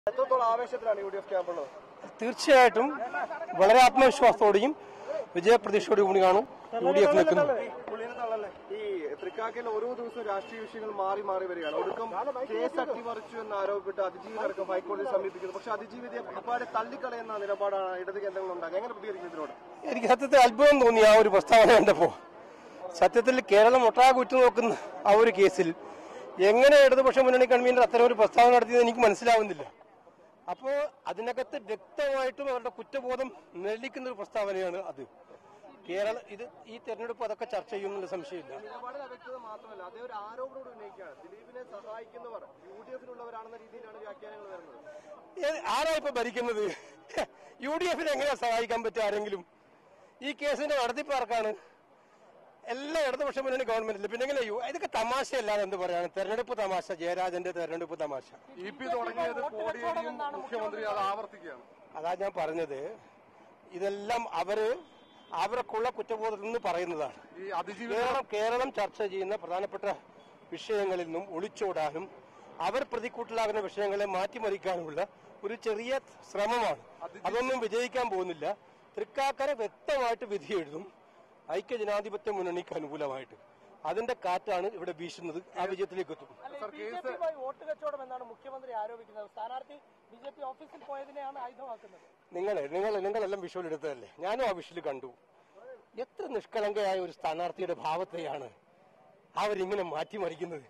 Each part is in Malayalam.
എത്രത്തോളം ആവേശത്തിലാണ് യു ഡി എഫ് ക്യാമ്പുള്ളത് തീർച്ചയായിട്ടും വളരെ ആത്മവിശ്വാസത്തോടെയും വിജയപ്രതീക്ഷയോടും കൂടിയാണ് യു ഡി എഫ് നിൽക്കുന്നത് പുള്ളിനെ തള്ളല്ലേ ഈ തൃക്കാക്കയിൽ ഓരോ ദിവസവും രാഷ്ട്രീയ വിഷയങ്ങൾ മാറി മാറി വരികയാണ് ഒടുക്കം കേസ് അട്ടിമറിച്ചു എന്ന് ആരോപിട്ട് അതിജീവിതടക്കം ഹൈക്കോടതിയെ സമീപിക്കുന്നു പക്ഷെ അതിജീവിതയെ അപ്പാടെ തള്ളിക്കളയുന്ന നിലപാടാണ് ഇടത് കേന്ദ്രങ്ങൾ ഉണ്ടാകുക എങ്ങനെ പ്രതികരിക്കും ഇതിനോട് എനിക്ക് സത്യത്തിൽ അത്ഭുതം തോന്നി ആ ഒരു പ്രസ്താവന കണ്ടപ്പോ സത്യത്തിൽ കേരളം ഒട്ടാകെ ഉറ്റുനോക്കുന്ന ആ ഒരു കേസിൽ എങ്ങനെ ഇടതുപക്ഷ മുന്നണി കൺവീനർ അത്തരം ഒരു പ്രസ്താവന നടത്തിയത് എനിക്ക് മനസ്സിലാവുന്നില്ല അപ്പോ അതിനകത്ത് വ്യക്തമായിട്ടും അവരുടെ കുറ്റബോധം നെല്ലിക്കുന്ന ഒരു പ്രസ്താവനയാണ് അത് കേരള ഇത് ഈ തെരഞ്ഞെടുപ്പ് അതൊക്കെ ചർച്ച ചെയ്യുമെന്നുള്ള സംശയമില്ല നിലപാടിൽ അവ്യക്തത മാത്രമല്ല അതേ ഒരു ആരോപണം ഉന്നയിക്കുകയാണ് ദിലീപിനെ സഹായിക്കുന്നവർ യു ഡി എഫിലുള്ളവരാണെന്ന രീതിയിലാണ് വ്യാഖ്യാനങ്ങൾ വരുന്നത് ഏത് ആരാ ഇപ്പൊ ഭരിക്കുന്നത് യു ഡി എഫിനെ എങ്ങനെയാ സഹായിക്കാൻ പറ്റുക ആരെങ്കിലും ഈ കേസിന്റെ നടത്തിപ്പാർക്കാണ് എല്ലാ ഇടതുപക്ഷ മുന്നണി ഗവൺമെന്റിൽ പിന്നെ എങ്ങനെ യു- ഇതൊക്കെ തമാശയല്ലാതെ എന്ത് പറയാണ് തെരഞ്ഞെടുപ്പ് തമാശ ജയരാജന്റെ തെരഞ്ഞെടുപ്പ് തമാശ ഇ പി തുടങ്ങിയത് കോടിയേരിയും മുഖ്യമന്ത്രി അത് ആവർത്തിക്കുകയാണ് അതാ ഞാൻ പറഞ്ഞത് ഇതെല്ലാം അവര് അവർക്കുള്ള കുറ്റബോധത്തിൽ നിന്ന് പറയുന്നതാണ് ഈ അതിജീവി കേരളം കേരളം ചർച്ച ചെയ്യുന്ന പ്രധാനപ്പെട്ട വിഷയങ്ങളിൽ നിന്നും ഒളിച്ചോടാനും അവർ പ്രതിക്കൂട്ടിലാകുന്ന വിഷയങ്ങളെ മാറ്റിമറിക്കാനുമുള്ള ഒരു ചെറിയ ശ്രമമാണ് അതൊന്നും വിജയിക്കാൻ പോകുന്നില്ല തൃക്കാക്കര വ്യക്തമായിട്ട് വിധി എഴുതും ഐക്യ ജനാധിപത്യ മുന്നണിക്ക് അനുകൂലമായിട്ട് അതിന്റെ കാറ്റാണ് ഇവിടെ വീശുന്നത് ആ വിജയത്തിലേക്ക് എത്തും ബി ജെ പിയുമായി വോട്ട് കച്ചവടം എന്നാണ് മുഖ്യമന്ത്രി ആരോപിക്കുന്നത് സ്ഥാനാർത്ഥി ബി ജെ പി ഓഫീസിൽ പോയതിനെയാണ് ആയുധമാക്കുന്നത് നിങ്ങൾ നിങ്ങൾ നിങ്ങളെല്ലാം വിഷ്വൽ എടുത്തതല്ലേ ഞാനും ആ വിഷ്വൽ കണ്ടു എത്ര നിഷ്കളങ്കയായ ഒരു സ്ഥാനാർത്ഥിയുടെ ഭാവത്തെയാണ് അവരിങ്ങനെ മാറ്റിമറിക്കുന്നത്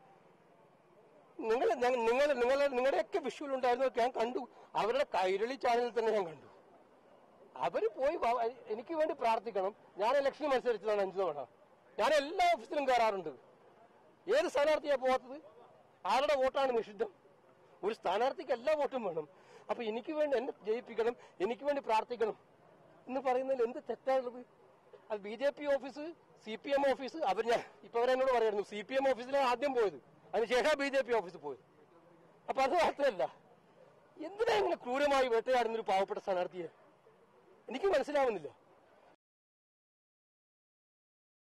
നിങ്ങൾ നിങ്ങൾ നിങ്ങൾ നിങ്ങളുടെയൊക്കെ വിഷ്വൽ ഉണ്ടായിരുന്നു ഞാൻ കണ്ടു അവരുടെ കൈരളി ചാനലിൽ തന്നെ ഞാൻ കണ്ടു അവര് പോയി വ- എനിക്ക് വേണ്ടി പ്രാർത്ഥിക്കണം ഞാൻ ഇലക്ഷന് മത്സരിച്ചതാണ് അഞ്ചു തവണ ഞാൻ എല്ലാ ഓഫീസിലും കയറാറുണ്ട് ഏത് സ്ഥാനാർത്ഥിയാ പോകാത്തത് ആരുടെ വോട്ടാണ് നിഷിദ്ധം ഒരു സ്ഥാനാർത്ഥിക്ക് എല്ലാ വോട്ടും വേണം അപ്പൊ എനിക്ക് വേണ്ടി എന്നെ ജയിപ്പിക്കണം എനിക്ക് വേണ്ടി പ്രാർത്ഥിക്കണം എന്ന് പറയുന്നതിൽ എന്ത് തെറ്റാണുള്ളത് അത് B J P office C P M office അവർ ഞാൻ ഇപ്പൊ അവരെന്നോട് പറയായിരുന്നു സി പി എം ഓഫീസിലാണ് ആദ്യം പോയത് അതിനുശേഷം ബി ജെ പി ഓഫീസിൽ പോയത് അപ്പൊ അത് മാത്രമല്ല എന്തിനാ ഇങ്ങനെ ക്രൂരമായി വേട്ടയാടുന്ന ഒരു പാവപ്പെട്ട സ്ഥാനാർത്ഥിയെ എനിക്ക് മനസ്സിലാവുന്നില്ല